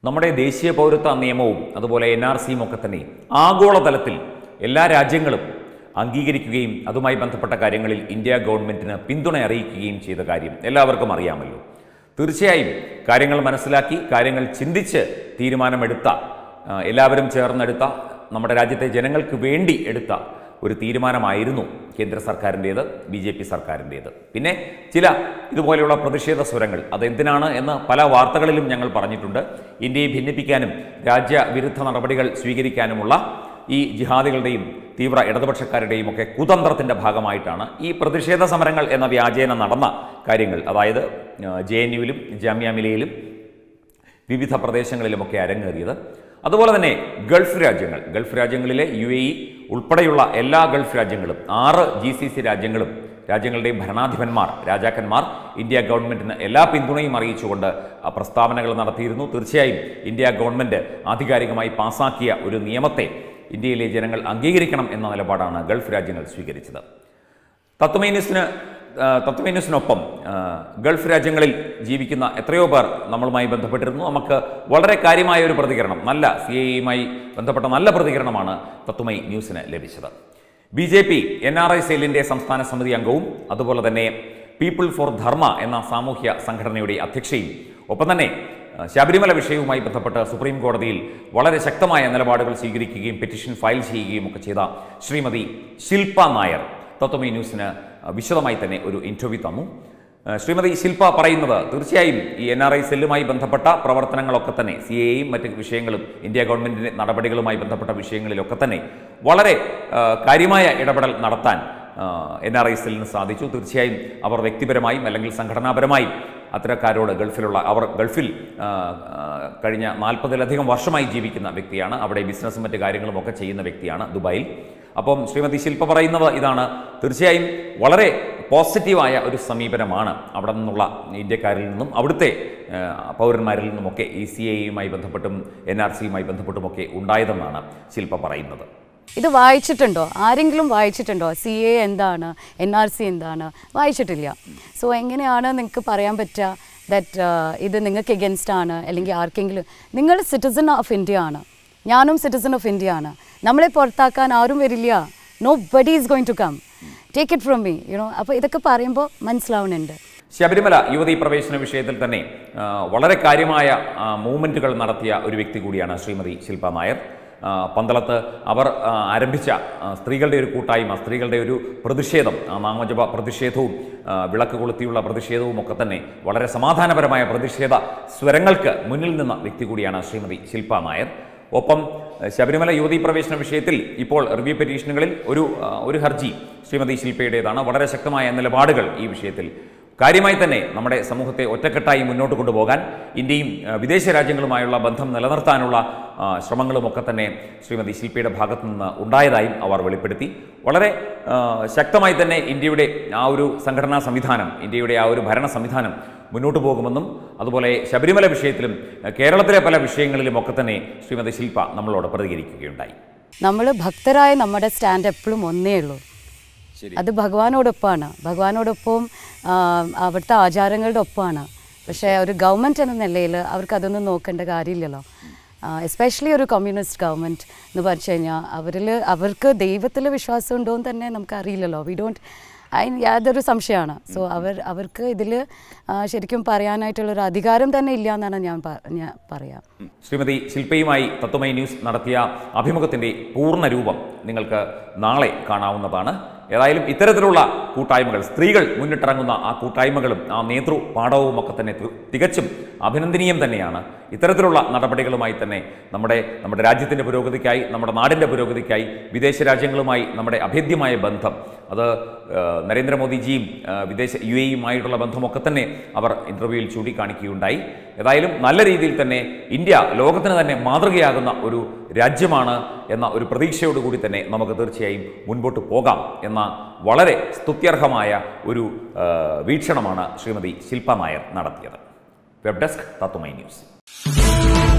നമ്മുടെ ദേശീയ പൗരത്വ നിയമവും അതുപോലെ എൻ ആർ സിയും ഒക്കെ തന്നെ ആഗോളതലത്തിൽ എല്ലാ രാജ്യങ്ങളും അംഗീകരിക്കുകയും അതുമായി ബന്ധപ്പെട്ട കാര്യങ്ങളിൽ ഇന്ത്യ ഗവൺമെന്റിന് പിന്തുണ അറിയിക്കുകയും ചെയ്ത കാര്യം എല്ലാവർക്കും അറിയാമല്ലോ തീർച്ചയായും കാര്യങ്ങൾ മനസ്സിലാക്കി കാര്യങ്ങൾ ചിന്തിച്ച് തീരുമാനമെടുത്ത ആ, എല്ലാവരും ചേർന്നെടുത്ത നമ്മുടെ രാജ്യത്തെ ജനങ്ങൾക്ക് വേണ്ടി എടുത്ത ഒരു തീരുമാനമായിരുന്നു കേന്ദ്ര സർക്കാരിൻ്റേത് ബി ജെ പി സർക്കാരിൻ്റേത് പിന്നെ ചില ഇതുപോലെയുള്ള പ്രതിഷേധ സ്വരങ്ങൾ അതെന്തിനാണ് എന്ന് പല വാർത്തകളിലും ഞങ്ങൾ പറഞ്ഞിട്ടുണ്ട് ഇന്ത്യയെ ഭിന്നിപ്പിക്കാനും രാജ്യവിരുദ്ധ നടപടികൾ സ്വീകരിക്കാനുമുള്ള ഈ ജിഹാദികളുടെയും തീവ്ര ഇടതുപക്ഷക്കാരുടെയും ഒക്കെ കുതന്ത്രത്തിൻ്റെ ഭാഗമായിട്ടാണ് ഈ പ്രതിഷേധ സമരങ്ങൾ എന്ന വ്യാജേന നടന്ന കാര്യങ്ങൾ അതായത് ജെ എൻ യുവിലും ജാമ്യ മിലയിലും വിവിധ പ്രദേശങ്ങളിലുമൊക്കെ അരങ്ങേറിയത് അതുപോലെ തന്നെ ഗൾഫ് രാജ്യങ്ങൾ ഗൾഫ് രാജ്യങ്ങളിലെ യു എ ഇ ഉൾപ്പെടെയുള്ള എല്ലാ ഗൾഫ് രാജ്യങ്ങളും ആറ് ജി സി സി രാജ്യങ്ങളും രാജ്യങ്ങളുടെയും ഭരണാധിപന്മാർ രാജാക്കന്മാർ ഇന്ത്യ ഗവൺമെന്റിന് എല്ലാ പിന്തുണയും അറിയിച്ചുകൊണ്ട് ആ പ്രസ്താവനകൾ നടത്തിയിരുന്നു തീർച്ചയായും ഇന്ത്യ ഗവൺമെന്റ് ആധികാരികമായി പാസാക്കിയ ഒരു നിയമത്തെ ഇന്ത്യയിലെ ജനങ്ങൾ അംഗീകരിക്കണം എന്ന നിലപാടാണ് ഗൾഫ് രാജ്യങ്ങൾ സ്വീകരിച്ചത് തത്വമൈന്യൂസിന് ആ, തത്വമൈന്യൂസിനൊപ്പം ആ, ഗൾഫ് രാജ്യങ്ങളിൽ ജീവിക്കുന്ന എത്രയോ പേർ നമ്മളുമായി ബന്ധപ്പെട്ടിരുന്നു നമുക്ക് വളരെ കാര്യമായ ഒരു പ്രതികരണം നല്ല സി എയുമായി ബന്ധപ്പെട്ട നല്ല പ്രതികരണമാണ് തത്വമൈ ന്യൂസിന് ലഭിച്ചത് B J P N R I സെല്ലിൻ്റെ സംസ്ഥാന സമിതി അംഗവും അതുപോലെ തന്നെ പീപ്പിൾ ഫോർ ധർമ്മ എന്ന സാമൂഹ്യ സംഘടനയുടെ അധ്യക്ഷയും ഒപ്പം തന്നെ ആ, ശബരിമല വിഷയവുമായി ബന്ധപ്പെട്ട് സുപ്രീം കോടതിയിൽ വളരെ ശക്തമായ നിലപാടുകൾ സ്വീകരിക്കുകയും പെറ്റീഷൻ ഫയൽ ചെയ്യുകയും ഒക്കെ ചെയ്ത ശ്രീമതി ശില്പ നായർ തത്വമേ ന്യൂസിന് ആ, വിശദമായി തന്നെ ഒരു ഇൻ്റർവ്യൂ തന്നു ആ, ശ്രീമതി ശില്പ പറയുന്നത് തീർച്ചയായും ഈ എൻ ആർ ഐ സെല്ലുമായി ബന്ധപ്പെട്ട പ്രവർത്തനങ്ങളൊക്കെ തന്നെ സി എയും മറ്റ് വിഷയങ്ങളും ഇന്ത്യ ഗവൺമെൻറ്റിൻ്റെ നടപടികളുമായി ബന്ധപ്പെട്ട വിഷയങ്ങളിലൊക്കെ തന്നെ വളരെ ആ, കാര്യമായ ഇടപെടൽ നടത്താൻ എൻ ആർ ഐ സെല്ലിന് സാധിച്ചു തീർച്ചയായും അവർ വ്യക്തിപരമായും അല്ലെങ്കിൽ സംഘടനാപരമായും അത്തരക്കാരോട് ഗൾഫിലുള്ള അവർ ഗൾഫിൽ ആ, ആ, കഴിഞ്ഞ നാൽപ്പതിലധികം വർഷമായി ജീവിക്കുന്ന വ്യക്തിയാണ് അവിടെ ബിസിനസ്സും മറ്റു കാര്യങ്ങളും ഒക്കെ ചെയ്യുന്ന വ്യക്തിയാണ് ദുബായിൽ അപ്പം ശ്രീമതി ശില്പ പറയുന്നത് ഇതാണ് തീർച്ചയായും വളരെ പോസിറ്റീവായ ഒരു സമീപനമാണ് അവിടെ നിന്നുള്ള ഇന്ത്യക്കാരിൽ നിന്നും അവിടുത്തെ ആ, പൗരന്മാരിൽ നിന്നുമൊക്കെ ഈ സി എയുമായി ബന്ധപ്പെട്ടും എൻ ആർ സിയുമായി ബന്ധപ്പെട്ടുമൊക്കെ ഉണ്ടായതെന്നാണ് ശില്പ പറയുന്നത് ഇത് വായിച്ചിട്ടുണ്ടോ ആരെങ്കിലും വായിച്ചിട്ടുണ്ടോ സി എ എന്താണ് എൻ ആർ സി എന്താണ് വായിച്ചിട്ടില്ല സോ എങ്ങനെയാണ് നിങ്ങൾക്ക് പറയാൻ പറ്റുക ദറ്റ് ഇത് നിങ്ങൾക്ക് എഗൻസ്റ്റ് ആണ് അല്ലെങ്കിൽ ആർക്കെങ്കിലും നിങ്ങൾ സിറ്റിസൺ ഓഫ് ഇന്ത്യ ആണ് ഞാനും സിറ്റിസൺ ഓഫ് ഇന്ത്യ ആണ് നമ്മളെ പുറത്താക്കാൻ ആരും വരില്ല nobody is going to come take it from me you know അപ്പോൾ ഇതൊക്കെ പറയുമ്പോൾ മനസ്സിലാവുന്നുണ്ട് ശബരിമല യുവതീ പ്രവേശന വിഷയത്തിൽ തന്നെ ആ, വളരെ കാര്യമായ മൂവ്മെൻറ്റുകൾ നടത്തിയ ഒരു വ്യക്തി കൂടിയാണ് ശ്രീമതി ശില്പ നായർ ആ, പന്തളത്ത് അവർ ആ, ആരംഭിച്ച ആ, സ്ത്രീകളുടെ ഒരു കൂട്ടായ്മ സ്ത്രീകളുടെ ഒരു പ്രതിഷേധം ആ, നാമജപ പ്രതിഷേധവും ആ, വിളക്ക് കൊളുത്തിയുള്ള പ്രതിഷേധവും ഒക്കെ തന്നെ വളരെ സമാധാനപരമായ പ്രതിഷേധ സ്വരങ്ങൾക്ക് മുന്നിൽ നിന്ന വ്യക്തി കൂടിയാണ് ശ്രീമതി ശില്പ നായർ ഒപ്പം ഏഹ്, ശബരിമല യുവതീ പ്രവേശന വിഷയത്തിൽ ഇപ്പോൾ റിവ്യൂ പെറ്റീഷനുകളിൽ ഒരു ആ, ഒരു ഹർജി ശ്രീമതി ശില്പയുടേതാണ് വളരെ ശക്തമായ നിലപാടുകൾ ഈ വിഷയത്തിൽ കാര്യമായി തന്നെ നമ്മുടെ സമൂഹത്തെ ഒറ്റക്കെട്ടായി മുന്നോട്ട് കൊണ്ടുപോകാൻ ഇന്ത്യയും ആ, വിദേശ രാജ്യങ്ങളുമായുള്ള ബന്ധം നിലനിർത്താനുള്ള ആ, ശ്രമങ്ങളുമൊക്കെ തന്നെ ശ്രീമതി ശില്പയുടെ ഭാഗത്തു നിന്ന് ഉണ്ടായതായും അവർ വെളിപ്പെടുത്തി വളരെ ആ, ശക്തമായി തന്നെ ഇന്ത്യയുടെ ആ ഒരു സംഘടനാ സംവിധാനം ഇന്ത്യയുടെ ആ ഒരു ഭരണ സംവിധാനം മുന്നോട്ട് പോകുമെന്നും അതുപോലെ ശബരിമല വിഷയത്തിലും ആ, കേരളത്തിലെ പല വിഷയങ്ങളിലും ഒക്കെ തന്നെ ശ്രീമതി ശില്പ നമ്മളോട് പ്രതികരിക്കുകയുണ്ടായി നമ്മൾ ഭക്തരായ നമ്മുടെ സ്റ്റാൻഡ് എപ്പോഴും ഒന്നേ ഉള്ളൂ അത് ഭഗവാനോടൊപ്പമാണ് ഭഗവാനോടൊപ്പം ആ, അവിടുത്തെ ആചാരങ്ങളുടെ ഒപ്പമാണ് പക്ഷേ ഒരു ഗവൺമെൻറ് എന്ന നിലയിൽ അവർക്ക് അതൊന്നും നോക്കേണ്ട കാര്യമില്ലല്ലോ എസ്പെഷ്യലി ഒരു കമ്മ്യൂണിസ്റ്റ് ഗവൺമെൻറ് എന്ന് പറഞ്ഞു കഴിഞ്ഞാൽ അവരിൽ അവർക്ക് ദൈവത്തിൽ വിശ്വാസം ഉണ്ടോ എന്ന് തന്നെ നമുക്ക് അറിയില്ലല്ലോ വി ഡോണ്ട് അതിന് യാതൊരു സംശയമാണ് സോ അവർ അവർക്ക് ഇതിൽ ശരിക്കും പറയാനായിട്ടുള്ളൊരു അധികാരം തന്നെ ഇല്ല എന്നാണ് ഞാൻ പ- ഞാൻ പറയാം ശ്രീമതി ശില്പയുമായി തത്വമൈ ന്യൂസ് നടത്തിയ അഭിമുഖത്തിൻ്റെ പൂർണ്ണ രൂപം നിങ്ങൾക്ക് നാളെ കാണാവുന്നതാണ് ഏതായാലും ഇത്തരത്തിലുള്ള കൂട്ടായ്മകൾ സ്ത്രീകൾ മുന്നിട്ടിറങ്ങുന്ന ആ കൂട്ടായ്മകളും ആ നേതൃ പാഠവും ഒക്കെ തന്നെ തി- തികച്ചും അഭിനന്ദനീയം തന്നെയാണ് ഇത്തരത്തിലുള്ള നടപടികളുമായി തന്നെ നമ്മുടെ നമ്മുടെ രാജ്യത്തിൻ്റെ പുരോഗതിക്കായി നമ്മുടെ നാടിൻ്റെ പുരോഗതിക്കായി വിദേശ രാജ്യങ്ങളുമായി നമ്മുടെ അഭേദ്യമായ ബന്ധം അത് ആ, നരേന്ദ്രമോദിജിയും ആ, വിദേശ യു എയുമായിട്ടുള്ള ബന്ധമൊക്കെ തന്നെ അവർ ഇൻ്റർവ്യൂവിൽ ചൂണ്ടിക്കാണിക്കുകയുണ്ടായി ഏതായാലും നല്ല രീതിയിൽ തന്നെ ഇന്ത്യ ലോകത്തിന് തന്നെ മാതൃകയാകുന്ന ഒരു രാജ്യമാണ് എന്ന ഒരു പ്രതീക്ഷയോടുകൂടി തന്നെ നമുക്ക് തീർച്ചയായും മുൻപോട്ട് പോകാം എന്ന വളരെ സ്തുത്യർഹമായ ഒരു ആ, വീക്ഷണമാണ് ശ്രീമതി ശില്പ നായർ നടത്തിയത് വെബ് ഡെസ്ക് തത്വമൈ ന്യൂസ്